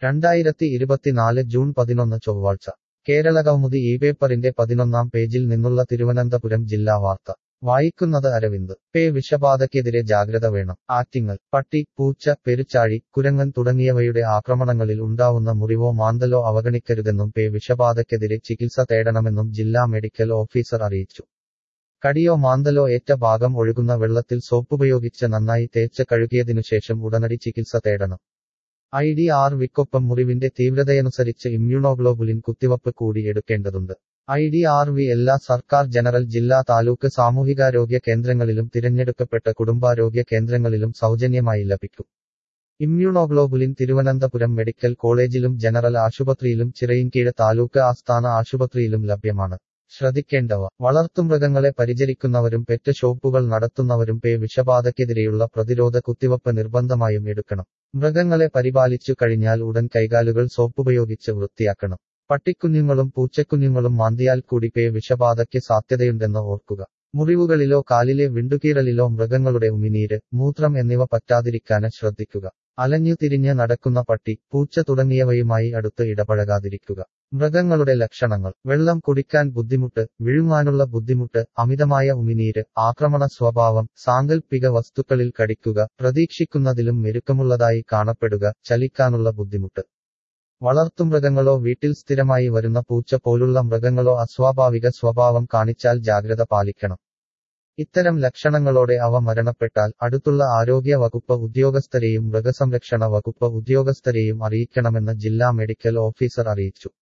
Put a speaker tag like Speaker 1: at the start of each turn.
Speaker 1: രണ്ടായിരത്തി ഇരുപത്തിനാല് ജൂൺ പതിനൊന്ന് ചൊവ്വാഴ്ച കേരള കൗമുദി ഈ പേപ്പറിന്റെ പതിനൊന്നാം പേജിൽ നിന്നുള്ള തിരുവനന്തപുരം ജില്ലാ വാർത്ത വായിക്കുന്നത് അരവിന്ദ് പേ വിഷബാധയ്ക്കെതിരെ ജാഗ്രത വേണം ആറ്റിങ്ങൽ പട്ടി പൂച്ച പെരുച്ചാഴി കുരങ്ങൻ തുടങ്ങിയവയുടെ ആക്രമണങ്ങളിൽ ഉണ്ടാവുന്ന മുറിവോ മാന്തലോ അവഗണിക്കരുതെന്നും പേ വിഷബാധയ്ക്കെതിരെ ചികിത്സ തേടണമെന്നും ജില്ലാ മെഡിക്കൽ ഓഫീസർ അറിയിച്ചു കടിയോ മാന്തലോ ഏറ്റ ഭാഗം ഒഴുകുന്ന വെള്ളത്തിൽ സോപ്പുപയോഗിച്ച് നന്നായി തേച്ച് കഴുകിയതിനുശേഷം ഉടനടി ചികിത്സ തേടണം ഐ ഡി ആർ വിക്കൊപ്പം മുറിവിന്റെ തീവ്രതയനുസരിച്ച് ഇമ്മ്യൂണോഗ്ലോബുലിൻ കുത്തിവപ്പ് കൂടി എടുക്കേണ്ടതുണ്ട് ഐ ഡി ആർ വി എല്ലാ സർക്കാർ ജനറൽ ജില്ലാ താലൂക്ക് സാമൂഹികാരോഗ്യ കേന്ദ്രങ്ങളിലും തിരഞ്ഞെടുക്കപ്പെട്ട കുടുംബാരോഗ്യ കേന്ദ്രങ്ങളിലും സൗജന്യമായി ലഭിക്കും ഇമ്മ്യൂണോഗ്ലോബുലിൻ തിരുവനന്തപുരം മെഡിക്കൽ കോളേജിലും ജനറൽ ആശുപത്രിയിലും ചിറയിൻകീഴ് താലൂക്ക് ആസ്ഥാന ആശുപത്രിയിലും ലഭ്യമാണ് ശ്രദ്ധിക്കേണ്ടവ വളർത്തുമൃഗങ്ങളെ പരിചരിക്കുന്നവരും പെറ്റ് ഷോപ്പുകൾ നടത്തുന്നവരും പേ വിഷബാധയ്ക്കെതിരെയുള്ള പ്രതിരോധ കുത്തിവപ്പ് നിർബന്ധമായും എടുക്കണം മൃഗങ്ങളെ പരിപാലിച്ചു കഴിഞ്ഞാൽ ഉടൻ കൈകാലുകൾ സോപ്പുപയോഗിച്ച് വൃത്തിയാക്കണം പട്ടിക്കുഞ്ഞുങ്ങളും പൂച്ചക്കുഞ്ഞുങ്ങളും മാന്തിയാൽ കൂടി പേ വിഷബാധയ്ക്ക് സാധ്യതയുണ്ടെന്ന് ഓർക്കുക മുറിവുകളിലോ കാലിലെ വിണ്ടുകീറലിലോ മൃഗങ്ങളുടെ ഉമിനീര് മൂത്രം എന്നിവ പറ്റാതിരിക്കാന് ശ്രദ്ധിക്കുക അലഞ്ഞു തിരിഞ്ഞ് നടക്കുന്ന പട്ടി പൂച്ച തുടങ്ങിയവയുമായി അടുത്ത് ഇടപഴകാതിരിക്കുക മൃഗങ്ങളുടെ ലക്ഷണങ്ങൾ വെള്ളം കുടിക്കാൻ ബുദ്ധിമുട്ട് വിഴുങ്ങാനുള്ള ബുദ്ധിമുട്ട് അമിതമായ ഉമിനീര് ആക്രമണ സ്വഭാവം സാങ്കൽപ്പിക വസ്തുക്കളിൽ കടിക്കുക പ്രതീക്ഷിക്കുന്നതിലും മെരുക്കമുള്ളതായി കാണപ്പെടുക ചലിക്കാനുള്ള ബുദ്ധിമുട്ട് വളർത്തുമൃഗങ്ങളോ വീട്ടിൽ സ്ഥിരമായി വരുന്ന പൂച്ച പോലുള്ള മൃഗങ്ങളോ അസ്വാഭാവിക സ്വഭാവം കാണിച്ചാൽ ജാഗ്രത പാലിക്കണം ഇത്തരം ലക്ഷണങ്ങളോടെ അവ മരണപ്പെട്ടാൽ അടുത്തുള്ള ആരോഗ്യ വകുപ്പ് ഉദ്യോഗസ്ഥരെയും മൃഗസംരക്ഷണ വകുപ്പ് ഉദ്യോഗസ്ഥരെയും അറിയിക്കണമെന്ന് ജില്ലാ മെഡിക്കൽ ഓഫീസർ അറിയിച്ചു